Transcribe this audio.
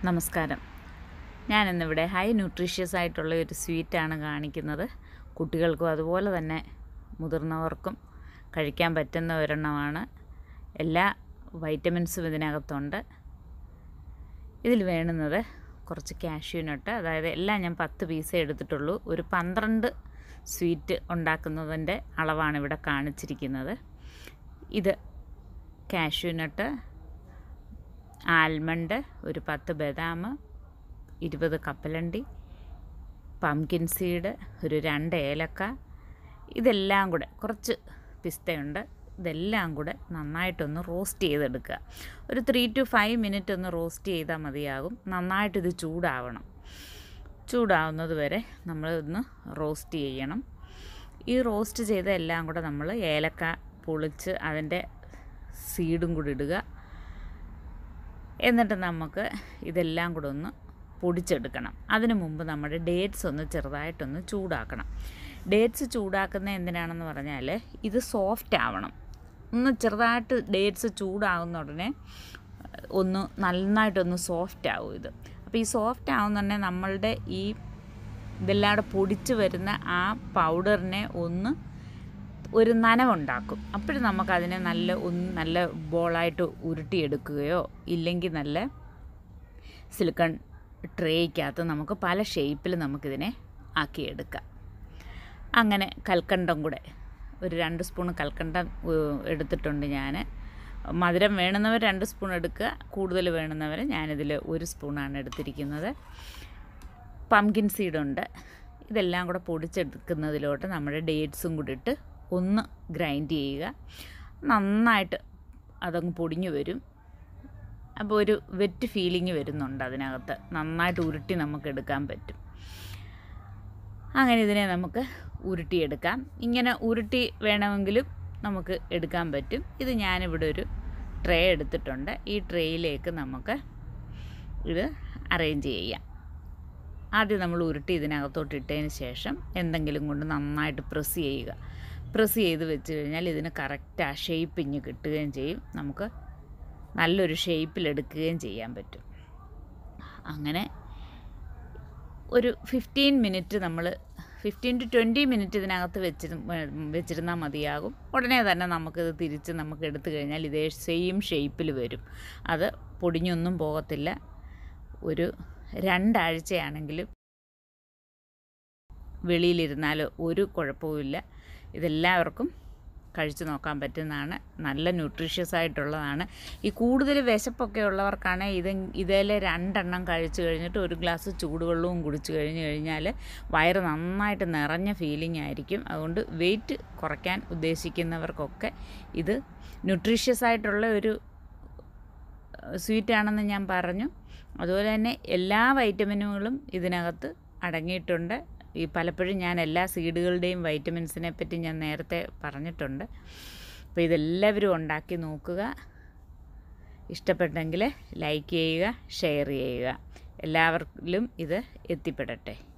നമസ്കാരം ഞാനിന്നിവിടെ high nutritious ആയിട്ടുള്ള ഒരു സ്വീറ്റാണ് കാണിക്കുന്നത് കുട്ടികൾക്കും അതുപോലെ തന്നെ മുതിർന്നവർക്കും കഴിക്കാൻ പറ്റുന്ന ഒരെണ്ണമാണ് എല്ലാ വൈറ്റമിൻസും ഇതിനകത്തുണ്ട് ഇതിൽ വേണ്ടുന്നത് കുറച്ച് കാഷ്യൂ നട്ട് അതായത് എല്ലാം ഞാൻ പത്ത് പീസേ എടുത്തിട്ടുള്ളൂ ഒരു പന്ത്രണ്ട് സ്വീറ്റ് ഉണ്ടാക്കുന്നതിൻ്റെ അളവാണ് ഇവിടെ കാണിച്ചിരിക്കുന്നത് ഇത് കാഷ്യൂ നട്ട് ആൽമണ്ട് ഒരു പത്ത് ബദാം ഇരുപത് കപ്പലണ്ടി പംകിൻ സീഡ് ഒരു രണ്ട് ഏലക്ക ഇതെല്ലാം കൂടെ കുറച്ച് പിസ്തയുണ്ട് ഇതെല്ലാം കൂടെ നന്നായിട്ടൊന്ന് റോസ്റ്റ് ചെയ്തെടുക്കുക ഒരു ത്രീ ടു ഫൈവ് മിനിറ്റ് ഒന്ന് റോസ്റ്റ് ചെയ്താൽ മതിയാകും നന്നായിട്ടിത് ചൂടാവണം ചൂടാവുന്നത് വരെ നമ്മൾ ഒന്ന് റോസ്റ്റ് ചെയ്യണം ഈ റോസ്റ്റ് ചെയ്ത എല്ലാം കൂടെ നമ്മൾ ഏലക്ക പൊളിച്ച് അതിൻ്റെ സീഡും കൂടി ഇടുക എന്നിട്ട് നമുക്ക് ഇതെല്ലാം കൂടെ ഒന്ന് പൊടിച്ചെടുക്കണം അതിനു മുമ്പ് നമ്മുടെ ഡേറ്റ്സ് ഒന്ന് ചെറുതായിട്ടൊന്ന് ചൂടാക്കണം ഡേറ്റ്സ് ചൂടാക്കുന്ന എന്തിനാണെന്ന് പറഞ്ഞാൽ ഇത് സോഫ്റ്റ് ആവണം ഒന്ന് ചെറുതായിട്ട് ഡേറ്റ്സ് ചൂടാകുന്ന ഉടനെ ഒന്ന് നന്നായിട്ടൊന്ന് സോഫ്റ്റ് ആവും ഇത് അപ്പോൾ ഈ സോഫ്റ്റ് ആവുന്നുണ്ടെ നമ്മളുടെ ഈ ഇതെല്ലാം കൂടെ പൊടിച്ച് വരുന്ന ആ പൗഡറിനെ ഒന്ന് ഒരു നനവുണ്ടാക്കും അപ്പോഴും നമുക്കതിനെ നല്ല ഒന്ന് നല്ല ബോളായിട്ട് ഉരുട്ടിയെടുക്കുകയോ ഇല്ലെങ്കിൽ നല്ല സിലിക്കൺ ട്രേക്കകത്ത് നമുക്ക് പല ഷേപ്പിൽ നമുക്കിതിനെ ആക്കിയെടുക്കാം അങ്ങനെ കൽക്കണ്ടം കൂടെ ഒരു രണ്ട് സ്പൂൺ കൽക്കണ്ടം ഏഹ്, എടുത്തിട്ടുണ്ട് ഞാൻ മധുരം വേണമെന്നവർ രണ്ട് സ്പൂൺ എടുക്കുക കൂടുതൽ വേണമെന്നവർ ഞാനിതിൽ ഒരു സ്പൂണാണ് എടുത്തിരിക്കുന്നത് പംകിൻ സീഡുണ്ട് ഇതെല്ലാം കൂടെ പൊടിച്ചെടുക്കുന്നതിലോട്ട് നമ്മുടെ ഡേറ്റ്സും കൂടി ഇട്ട് ഒന്ന് ഗ്രൈൻഡ് ചെയ്യുക നന്നായിട്ട് അതങ്ങ് പൊടിഞ്ഞു വരും അപ്പോൾ ഒരു വെറ്റ് ഫീലിംഗ് വരുന്നുണ്ട് അതിനകത്ത് നന്നായിട്ട് ഉരുട്ടി നമുക്ക് എടുക്കാൻ പറ്റും അങ്ങനെ ഇതിനെ നമുക്ക് ഉരുട്ടിയെടുക്കാം ഇങ്ങനെ ഉരുട്ടി വേണമെങ്കിലും നമുക്ക് എടുക്കാൻ പറ്റും ഇത് ഞാനിവിടെ ഒരു ട്രേ എടുത്തിട്ടുണ്ട് ഈ ട്രേയിലേക്ക് നമുക്ക് ഇത് അറേഞ്ച് ചെയ്യാം ആദ്യം നമ്മൾ ഉരുട്ടി ഇതിനകത്തോട്ട് ഇട്ടതിന് ശേഷം എന്തെങ്കിലും കൊണ്ട് നന്നായിട്ട് പ്രസ് ചെയ്യുക പ്രസ് ചെയ്ത് വെച്ച് കഴിഞ്ഞാൽ ഇതിന് കറക്റ്റ് ആ ഷേപ്പ് ഇഞ്ഞ് കിട്ടുകയും ചെയ്യും നമുക്ക് നല്ലൊരു ഷേപ്പിലെടുക്കുകയും ചെയ്യാൻ പറ്റും അങ്ങനെ ഒരു ഫിഫ്റ്റീൻ മിനിറ്റ് നമ്മൾ ഫിഫ്റ്റീൻ ടു ട്വൻറ്റി മിനിറ്റ് ഇതിനകത്ത് വെച്ചിരു വെച്ചിരുന്നാൽ മതിയാകും ഉടനെ തന്നെ നമുക്കിത് തിരിച്ച് നമുക്ക് എടുത്തു കഴിഞ്ഞാൽ ഇതേ സെയിം ഷേപ്പിൽ വരും അത് പൊടിഞ്ഞൊന്നും പോകത്തില്ല ഒരു രണ്ടാഴ്ചയാണെങ്കിലും വെളിയിലിരുന്നാലോ ഒരു കുഴപ്പവുമില്ല ഇതെല്ലാവർക്കും കഴിച്ചു നോക്കാൻ പറ്റുന്നതാണ് നല്ല ന്യൂട്രീഷ്യസ് ആയിട്ടുള്ളതാണ് ഈ കൂടുതൽ വിശപ്പൊക്കെ ഉള്ളവർക്കാണ് ഇത് ഇതിലെ രണ്ടെണ്ണം കഴിച്ചു കഴിഞ്ഞിട്ട് ഒരു ഗ്ലാസ് ചൂടുവെള്ളവും കുടിച്ചു കഴിഞ്ഞ് കഴിഞ്ഞാൽ വയറ് നന്നായിട്ട് നിറഞ്ഞ ഫീലിംഗ് ആയിരിക്കും അതുകൊണ്ട് വെയിറ്റ് കുറയ്ക്കാൻ ഉദ്ദേശിക്കുന്നവർക്കൊക്കെ ഇത് ന്യൂട്രീഷ്യസ് ആയിട്ടുള്ള ഒരു സ്വീറ്റാണെന്ന് ഞാൻ പറഞ്ഞു അതുപോലെ തന്നെ എല്ലാ വൈറ്റമിനുകളും ഇതിനകത്ത് അടങ്ങിയിട്ടുണ്ട് ഈ പലപ്പോഴും ഞാൻ എല്ലാ സീഡുകളുടെയും വൈറ്റമിൻസിനെ പറ്റി ഞാൻ നേരത്തെ പറഞ്ഞിട്ടുണ്ട് അപ്പോൾ ഇതെല്ലാവരും ഉണ്ടാക്കി നോക്കുക ഇഷ്ടപ്പെട്ടെങ്കിൽ ലൈക്ക് ചെയ്യുക ഷെയർ ചെയ്യുക എല്ലാവർക്കും ഇത് എത്തിപ്പെടട്ടെ